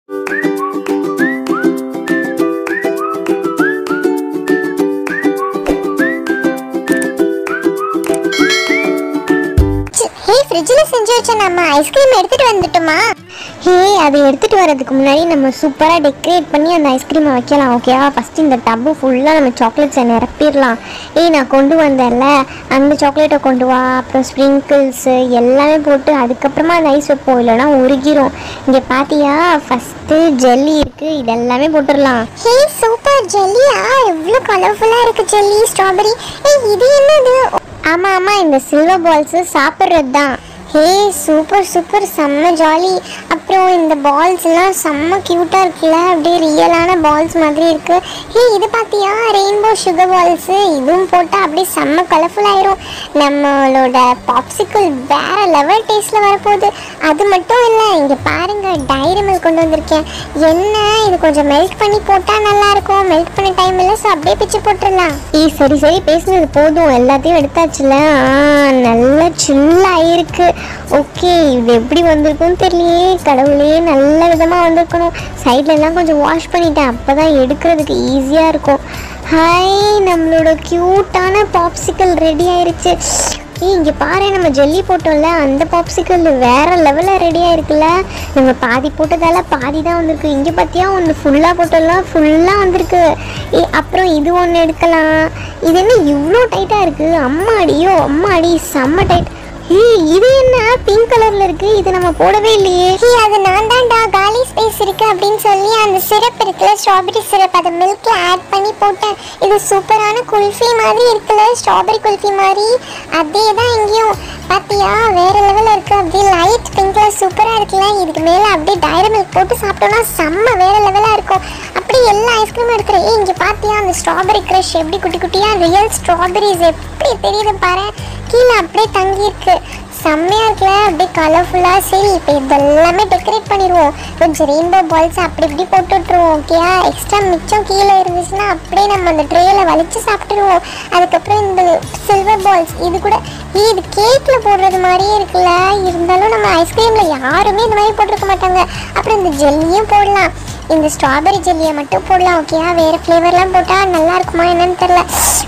ஹே ஃப்ரிட்ஜில் செஞ்சு வச்ச நம்ம ஐஸ்கிரீம் எடுத்துட்டு வந்துட்டோமா ஹே அதை எடுத்துட்டு வரதுக்கு முன்னாடி நம்ம சூப்பராக டெக்கரேட் பண்ணி அந்த ஐஸ்கிரீமை வைக்கலாம் ஓகேவா ஃபஸ்ட்டு இந்த டப்பு ஃபுல்லாக நம்ம சாக்லேட்ஸை நிரப்பிடலாம் ஏய் நான் கொண்டு வந்தேன்ல அந்த சாக்லேட்டை கொண்டு வா அப்புறம் ஸ்ப்ரிங்கிள்ஸு எல்லாமே போட்டு அதுக்கப்புறமா அந்த ஐஸ் வைப்போம் இல்லைனா உருகிரும் இங்கே பார்த்தியா ஃபஸ்ட்டு ஜெல்லி இருக்குது இதெல்லாமே போட்டுடலாம் ஹே சூப்பர் ஜெல்லியா எவ்வளோ கலர்ஃபுல்லாக இருக்கு ஜெல்லி ஸ்ட்ராபெரி ஏய் இது என்னது ஆமாம் ஆமாம் இந்த சில்வர் பால்ஸு சாப்பிட்றது தான் ஹே சூப்பர் சூப்பர் செம்ம ஜாலி அப்புறம் இந்த பால்ஸ் எல்லாம் செம்ம க்யூட்டாக இருக்குல்ல அப்படியே ரியலான பால்ஸ் மாதிரி இருக்கு ஹே இது பார்த்தியா ரெயின்போ சுகர் பால்ஸு இதுவும் போட்டால் அப்படியே செம்ம கலர்ஃபுல் ஆயிரும் நம்மளோட பாப்சிக்கிள் வேற லெவல் டேஸ்ட்டில் வரப்போகுது அது மட்டும் இல்லை இங்கே பாருங்க டைரி மில்க் கொண்டு வந்திருக்கேன் என்ன இது கொஞ்சம் மெல்ட் பண்ணி போட்டால் நல்லா இருக்கும் மெல்ட் பண்ண டைம் இல்லை ஸோ அப்படியே பிச்சு போட்டுடலாம் ஏய் சரி சரி பேசுனது போதும் எல்லாத்தையும் எடுத்தாச்சுல ஆ நல்லா சில்லாயிருக்கு ஓகே இது எப்படி வந்திருக்கும்னு தெரியலையே கடவுளே நல்ல விதமாக வந்திருக்கணும் சைட்ல எல்லாம் கொஞ்சம் வாஷ் பண்ணிட்டேன் அப்போ தான் எடுக்கிறதுக்கு ஈஸியாக இருக்கும் ஹாய் நம்மளோட க்யூட்டான பாப்சிக்கல் ரெடி ஆயிருச்சு ஏய் இங்கே பாரு நம்ம ஜெல்லி போட்டோம்ல அந்த பாப்சிக்கல் வேற லெவலில் ரெடி ஆயிருக்குல்ல நம்ம பாதி போட்டதால பாதி தான் வந்திருக்கு இங்கே பார்த்தியா ஒன்று ஃபுல்லாக போட்டோம்லாம் ஃபுல்லாக வந்திருக்கு ஏ அப்புறம் இது ஒன்று எடுக்கலாம் இது என்ன இவ்வளோ டைட்டாக இருக்குது அம்மாடியோ அம்மாடி செம்ம டைட் ஏய் இது என்ன பிங்க் கலரில் இருக்குது இது நம்ம போடவே இல்லையே ஹே அது நான் தான்டா காலி ஸ்பேஸ் இருக்கு அப்படின்னு சொல்லி அந்த சிரப் இருக்குல்ல ஸ்ட்ராபெரி சிரப் அதை மில்க்ல ஆட் பண்ணி போட்டேன் இது சூப்பரான குல்ஃபி மாதிரி இருக்குல்ல ஸ்ட்ராபெரி குல்ஃபி மாதிரி அதே தான் இங்கேயும் பாத்தியா வேற லெவலில் இருக்கு அப்படியே லைட் பிங்க்ல சூப்பரா இருக்குல்ல இதுக்கு மேல அப்படியே டைரி மில்க் போட்டு சாப்பிட்டோம்னா செம்ம வேற லெவலா இருக்கும் அப்படியே எல்லா ஐஸ்கிரீமும் இருக்கிற ஏய் இங்க பாத்தியா அந்த ஸ்ட்ராபெரி க்ரஷ் எப்படி குட்டி குட்டியா ரியல் ஸ்ட்ராபெரிஸ் எப்படி தெரியுது பாரு கீழே அப்படியே தங்கி இருக்கு செம்மையா இருக்குல்ல அப்படியே கலர்ஃபுல்லா சரி இப்போ இதெல்லாமே டெக்கரேட் பண்ணிடுவோம் கொஞ்சம் ரெயின்போ பால்ஸ் அப்படி இப்படி போட்டு விட்டுருவோம் ஓகேயா எக்ஸ்ட்ரா மிச்சம் கீழே இருந்துச்சுன்னா அப்படியே நம்ம அந்த ட்ரேல வலிச்சு சாப்பிட்டுருவோம் அதுக்கப்புறம் இந்த சில்வர் பால்ஸ் இது கூட ஏய், இது கேக்ல போடுறது மாதிரியே இருக்குல்ல இருந்தாலும் நம்ம ஐஸ்கிரீம்ல யாருமே இந்த மாதிரி போட்டிருக்க மாட்டாங்க அப்புறம் இந்த ஜெல்லியும் போடலாம் இந்த ஸ்ட்ராபெரி ஜெல்லியை மட்டும் போடலாம் ஓகேயா வேறு ஃப்ளேவர்லாம் போட்டால் நல்லா இருக்குமா என்னன்னு தெரில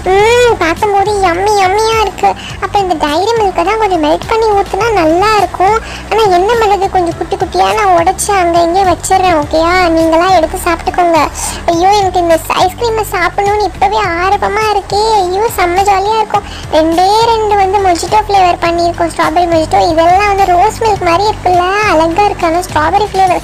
ம் பார்க்கும்போது யம்மி யம்மியாக இருக்குது அப்போ இந்த டைரி மில்கை தான் கொஞ்சம் மெல்ட் பண்ணி ஊற்றுனா நல்லா இருக்கும் ஆனால் என்ன பண்ணுறது கொஞ்சம் குட்டி குட்டியாக நான் உடச்சி அங்கே இங்கே வச்சிடுறேன் ஓகேயா நீங்களாம் எடுத்து சாப்பிட்டுக்கோங்க ஐயோ எனக்கு இந்த ஐஸ்கிரீமை சாப்பிடணும்னு இப்போவே ஆர்வமாக இருக்கே ஐயோ செம்ம ஜாலியாக இருக்கும் ரெண்டே ரெண்டு வந்து மொஜிட்டோ ஃப்ளேவர் பண்ணியிருக்கோம் ஸ்ட்ராபெரி மொஜிட்டோ இதெல்லாம் வந்து ரோஸ் மில்க் மாதிரி இருக்குல்ல அழகாக இருக்கு ஆனால் ஸ்ட்ராபெரி ஃப்ளேவர்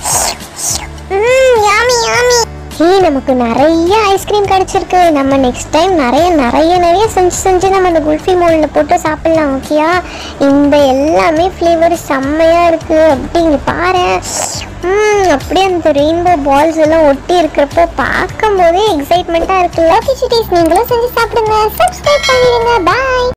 ம் யாமி யாமி ஏய் நமக்கு நிறைய ஐஸ்கிரீம் கிடைச்சிருக்கு நம்ம நெக்ஸ்ட் டைம் நிறைய நிறைய நிறைய செஞ்சு செஞ்சு நம்ம அந்த குல்ஃபி மோல்டில் போட்டு சாப்பிட்லாம் ஓகேயா இந்த எல்லாமே ஃப்ளேவர் செம்மையாக இருக்குது அப்படிங்க பாரு ம் அப்படியே அந்த ரெயின்போ பால்ஸ் எல்லாம் ஒட்டி இருக்கிறப்போ பார்க்கும்போதே எக்ஸைட்மெண்ட்டாக இருக்குல்ல ஓகே சிட்டிஸ் நீங்களும் செஞ்சு சாப்பிடுங்க சப்ஸ்கிரைப் பண்ணிடுங்க பாய்